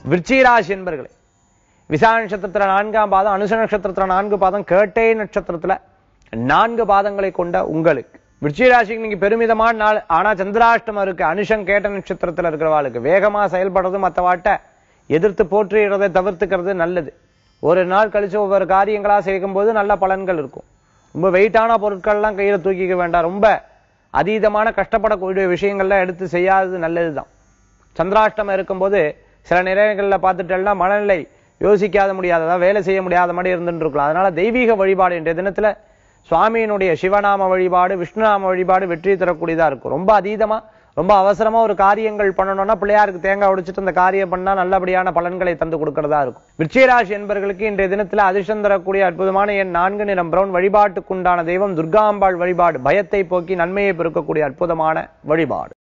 விருச்சிகராசி என்பர்களே விசா நட்சத்திரத்துல நான்காம் பாதம் அனுச நட்சத்திரத்துல நான்கு பாதம் கேட்டை நட்சத்திரத்துல நான்கு பாதங்களை கொண்ட உங்களுக்கு விருச்சிகராசிக்கு நீங்க பெருமிதமான நாள் ஆனா சந்திராஷ்டமம் இருக்கு அனுஷம் கேட்ட நட்சத்திரத்துல இருக்கிறவாளுக்கு வேகமா செயல்படுறது மத்தவாட்ட எதிர்த்து போற்றிடுறதை தவிர்த்துக்கிறது நல்லது ஒரு நாள் கழிச்சு ஒவ்வொரு காரியங்களா செய்யும் போது நல்ல பலன்கள் இருக்கும் ரொம்ப வெயிட்டான பொருட்கள்லாம் கையில தூக்கிக்க வேண்டாம் ரொம்ப அதீதமான கஷ்டப்படக்கூடிய விஷயங்கள்லாம் எடுத்து செய்யாதது நல்லதுதான் சந்திராஷ்டமம் இருக்கும்போது சில நேரங்களில் பார்த்துட்டேன்னா மனநிலை யோசிக்காத முடியாததா வேலை செய்ய முடியாத மாதிரி இருந்துட்டு இருக்கலாம் அதனால தெய்வீக வழிபாடு இன்றைய தினத்துல சுவாமியினுடைய சிவநாம வழிபாடு விஷ்ணுநாம வழிபாடு வெற்றி தரக்கூடியதா இருக்கும் ரொம்ப அதீதமா ரொம்ப அவசரமா ஒரு காரியங்கள் பண்ணணும்னா பிள்ளையாருக்கு தேங்காய் உடைச்சிட்டு அந்த காரியம் பண்ணா நல்லபடியான பலன்களை தந்து கொடுக்கறதா இருக்கும் விருச்சிகராசி என்பவர்களுக்கு இன்றைய தினத்துல அதிர்ஷ்டம் தரக்கூடிய அற்புதமான எண் நான்கு நிறம் பிரவுன் வழிபாட்டுக்குண்டான தெய்வம் துர்காம்பாள் வழிபாடு பயத்தை போக்கி நன்மையை பெருக்கக்கூடிய அற்புதமான வழிபாடு